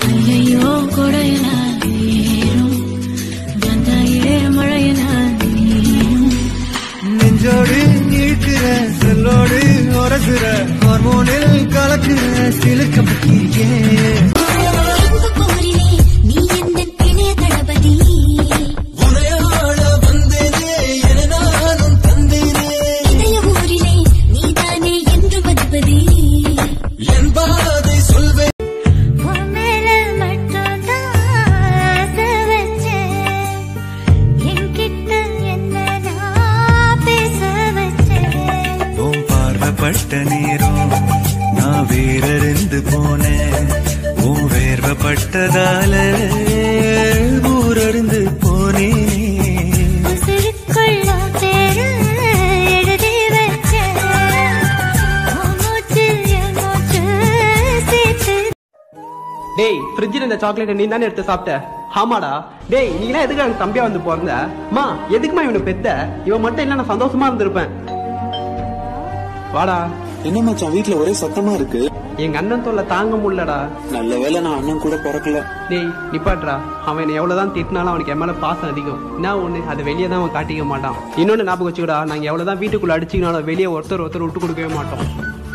ஐயோ கொடையனா ஏறும் வந்தாயே மழையனா நீயும் நெஞ்சோடு இழுக்கிற செல்லோடு உரசுற ஹார்மோனில் கலக்குற சிலுக்க பக்கியே எங்க போரிலே நீ எந்தன் இளைய தளபதி உனையாள வந்தேனே என நானும் தந்தேனே இதய ஊரிலே நீதானே என்றும் அதிபதி என் பாதை சொல்வேன் உன் மேல மட்டும்தான் ஆசை வச்சேன். என்கிட்ட என்ன நான் பேச வச்சேன். உன் பார்வைப்பட்ட நேரம் நான் வேறறிந்து போனேன் உன் வேர்வப்பட்டதால ஊரறிந்து போனேனே உசுருக்குள்ள பேரு எழுதி வச்சேன். உன் மூச்சு என் மூச்சு சேர்த்து டேய் ஃப்ரிட்ஜில் இந்த சாக்லேட்டை நீ தானே எடுத்து சாப்பிட்ட ஆமாடா டேய் நீலாம் எதுக்கு எனக்கு தம்பியா வந்து பிறந்த மா எதுக்குமா இவனை பெத்த இவன் மட்டும் இல்ல நான் சந்தோஷமா இருந்திருப்பேன் வாடா என்ன மச்சான் வீட்ல ஒரே சத்தமா இருக்கு எங்க அண்ணன் தொல்லை தாங்க முடியலடா நல்ல வேளை நான் அண்ணன் கூட பிறக்கல டேய் நிப்பாட்றா அவன் என்னை எவ்வளவுதான் திட்டினாலும் அவனுக்கு என் மேல பாசம் அதிகம் என்ன ஒண்ணு அதை வெளியே தான் அவன் காட்டிக்க மாட்டான் இன்னொன்னு ஞாபகம் வச்சுக்கடா நாங்க எவ்வளவுதான் வீட்டுக்குள்ள அடிச்சுக்கினாலும் வெளியே ஒருத்தர் ஒருத்தர் விட்டு கொடுக்கவே மாட்டோம்